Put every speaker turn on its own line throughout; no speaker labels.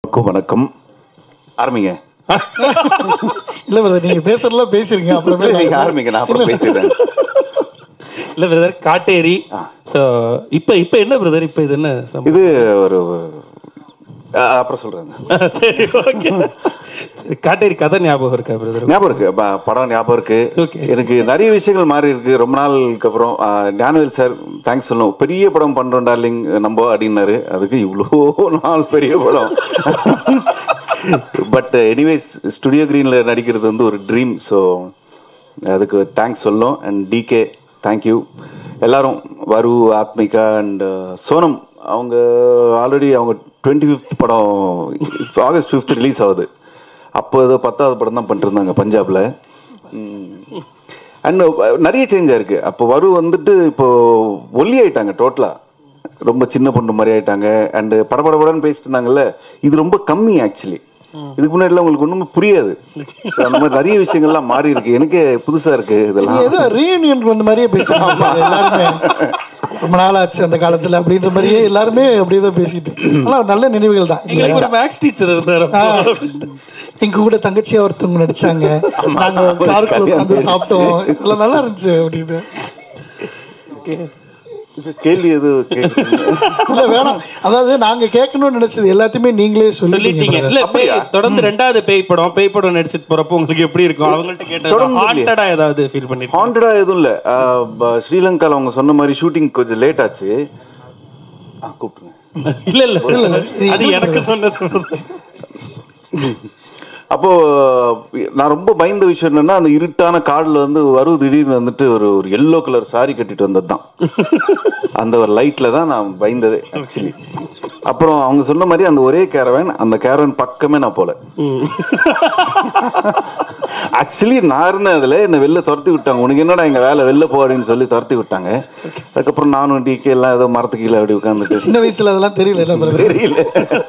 அனைவருக்கும் வணக்கம் ஆரம்பிங்க
இல்ல பிரதர் நீங்க பேசுறதுலாம் பேசிருங்க அப்புறமே
நீங்க ஆரம்பிங்க நான் அப்புறம் பேசிடுறேன்
இல்ல பிரதர் காட்டேரி ஸோ இப்போ இப்போ என்ன பிரதர் இப்போ இது என்ன சம்பவம்?
இது ஒரு ஆ, அப்புறம் சொல்றேன்
சரி ஓகே சரி காட்டேரி கதை ஞாபகம் இருக்கா பிரதர்
ஞாபகம் இருக்கு ப- படம் ஞாபகம் இருக்கு
Okay.
எனக்கு நிறைய விஷயங்கள் மாறி இருக்கு ரொம்ப நாளுக்கு அப்புறம் ஆ, ஞானவேல் சார் தேங்க்ஸ் சொல்லணும் பெரிய படம் பண்றோம் டார்லிங் நம்ம அப்படின்னாரு அதுக்கு இவ்வளோ நாள் பெரிய படம் பட் எனிவேஸ் ஸ்டுடியோ கிரீன்ல நடிக்கிறது வந்து ஒரு ட்ரீம் ஸோ அதுக்கு தேங்க்ஸ் சொல்லணும் அண்ட் டிகே தேங்க்யூ எல்லாரும் வரு ஆத்மிகா அண்ட் சோனம் அவங்க ஆல்ரெடி அவங்க டுவெண்ட்டி ஃபிஃப்த் படம் ஆகஸ்ட் ஃபிஃப்த் ரிலீஸ் ஆகுது அப்போ ஏதோ பத்தாவது படம் தான் பண்ணிருந்தாங்க பஞ்சாப்ல அண்ட் நிறைய சேஞ்ச் ஆயிருக்கு அப்போ வரு வந்துட்டு இப்போ ஒல்லி ஆயிட்டாங்க டோட்டலா ரொம்ப சின்ன பொண்ணு மாதிரி ஆயிட்டாங்க அண்ட் படபடபடன்னு பேசிட்டு இருந்தாங்கல்ல இது ரொம்ப கம்மி ஆக்சுவலி இதுக்கு முன்னாடிலாம் உங்களுக்கு ஒண்ணுமே புரியாது So, அந்த மாதிரி நிறைய விஷயங்கள்லாம் மாறி இருக்கு எனக்கே புதுசா இருக்கு
நீங்க
இதெல்லாம்
ஏதோ ரீயூனியன் வந்த மாதிரியே பேசுறாங்க எல்லாருமே ரொம்ப நாள் ஆச்சு அந்த காலத்துல அப்படின்ற மாதிரியே எல்லாருமே அப்படியே தான் பேசிட்டு ஆனா நல்ல நினைவுகள் தான்
எங்களுக்கு ஒரு மேக்ஸ் டீச்சர் இருந்தார் அப்போ.
எங்க கூட தங்கச்சியா ஒருத்தவங்க நடிச்சாங்க நாங்க காருக்குள்ள உட்காந்து சாப்பிட்டோம் இதெல்லாம் நல்லா இருந்துச்சு அப்படின்னு
இது கேள்வி எதுவும் கேக்குறீங்க?
இல்ல வேணாம் அதாவது நாங்க கேட்கணும்னு நினைச்சது எல்லாத்தையுமே நீங்களே
சொல்லிட்டீங்க
சொல்லிட்டீங்க
இல்ல பேய் தொடர்ந்து ரெண்டாவது பேய் படம் பேய் படம் நடிச்சிட்டு போறப்போ உங்களுக்கு எப்படி இருக்கும் அவங்கள்ட்ட கேட்டது
தொடர்ந்து இல்லையே.
ஹாண்டடா ஏதாவது ஃபீல் பண்ணிருக்கோம்
ஹாண்டடா எதுவும் இல்லை ஸ்ரீலங்கால அவங்க சொன்ன மாதிரி ஷூட்டிங் கொஞ்சம் லேட் ஆச்சு ஆ கூப்பிட்டுருங்க
இல்ல இல்ல அது எனக்கு சொன்னது
அப்போ நான் ரொம்ப பயந்த விஷயம் என்னன்னா அந்த இருட்டான காடுல வந்து வரு திடீர்னு வந்துட்டு ஒரு ஒரு எல்லோ கலர் சாரி கட்டிட்டு வந்தது தான் அந்த ஒரு லைட்ல தான் நான் பயந்ததே ஆக்சுவலி அப்புறம் அவங்க சொன்ன மாதிரி அந்த ஒரே கேரவன் அந்த கேரவன் பக்கமே நான் போல ஆக்சுவலி நான் இருந்தேன் அதுல என்னை வெளில துரத்தி விட்டாங்க உனக்கு என்னடா எங்க வேலை வெளில போ அப்படின்னு சொல்லி துரத்தி விட்டாங்க அதுக்கப்புறம் நானும் டிகே எல்லாம் ஏதோ மரத்து கீழே அப்படி உட்காந்துட்டு
சின்ன வயசுல அதெல்லாம் தெரியல என்ன பிரதர்
தெரியல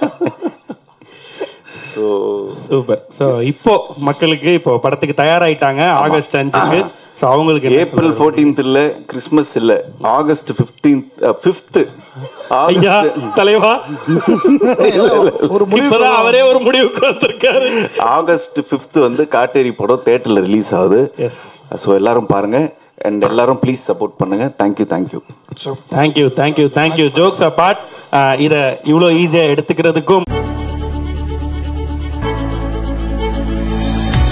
ஸோ
சூப்பர் சோ இப்போ மக்களுக்கு இப்போ படத்துக்கு தயாராயிட்டாங்க ஆகஸ்ட் அஞ்சுக்கு சோ அவங்களுக்கு என்ன
ஏப்ரல் ஃபோர்டீன்த் இல்ல கிறிஸ்மஸ் இல்ல ஆகஸ்ட் ஃபிஃப்டீன்த் ஃபிஃப்த்
ஐயா தலைவா
ஒரு முடிவு
இப்பதான் அவரே ஒரு முடிவுக்கு வந்திருக்காரு
ஆகஸ்ட் ஃபிஃப்த் வந்து காட்டேரி படம் தேட்டர்ல ரிலீஸ் ஆகுது
எஸ்
ஸோ எல்லாரும் பாருங்க அண்ட் எல்லாரும் ப்ளீஸ் சப்போர்ட் பண்ணுங்க thank you thank you
thank you thank you thank you jokes apart இதை இவ்வளோ ஈஸியாக எடுத்துக்கிறதுக்கும்